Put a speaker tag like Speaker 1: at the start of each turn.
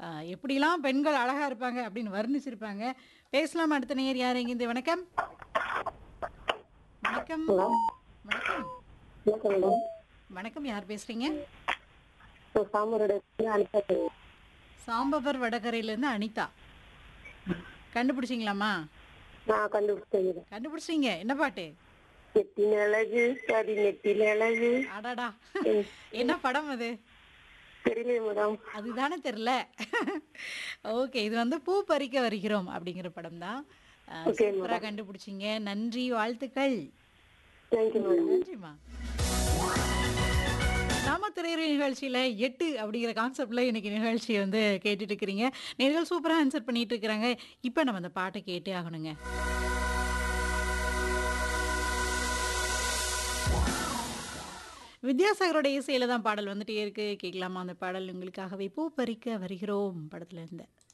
Speaker 1: ஆ, எப்படிலாம் பெண்கள் அழகா இருப்பாங்க அப்படின்னு வர்ணிச்சிருப்பாங்க பேசலாம் அடுத்த நேர் யார் இங்கிருந்து வணக்கம் வணக்கம்
Speaker 2: ஹலோ
Speaker 1: வணக்கம்
Speaker 2: வணக்கம் மேடம்
Speaker 1: வணக்கம் யார் பேசுறீங்க
Speaker 2: நான் சாமரோட அனுப்பா பேசுறேன்.
Speaker 1: சாம்பவர் வடகரையிலேருந்து அனிதா கண்டுபிடிச்சிங்களாம்மா
Speaker 2: நான் கண்டுபிடிச்சேன் மேடம்.
Speaker 1: கண்டுபிடிச்சிங்க என்ன பாட்டு
Speaker 2: நெத்தின் அழகு சரி நெத்தின் அழகு
Speaker 1: அடாடா என்ன படம் அது
Speaker 2: தெரியல மேடம்
Speaker 1: அதுதானே தெரில ஓகே இது வந்து பூ பறிக்க வருகிறோம் அப்படிங்கிற படம் தான்
Speaker 2: Okay,
Speaker 1: சூப்பராக கண்டுபிடிச்சிங்க நன்றி வாழ்த்துக்கள்
Speaker 2: தேங்க்யூ மேடம்
Speaker 1: நன்றிம்மா நாம திரையுறை நிகழ்ச்சியில எட்டு அப்படிங்கிற கான்செப்ட்ல இன்னைக்கு நிகழ்ச்சியை வந்து கேட்டுட்டு இருக்கிறீங்க நேர்கள் சூப்பரா ஆன்சர் பண்ணிட்டு இருக்கிறாங்க இப்போ நம்ம அந்த பாட்டை கேட்டே ஆகணுங்க வித்யாசாகரோட இசையில தான் பாடல் வந்துட்டே இருக்கு கேட்கலாமா அந்த பாடல் உங்களுக்காகவே பூ பறிக்க வருகிறோம் படத்துல இருந்து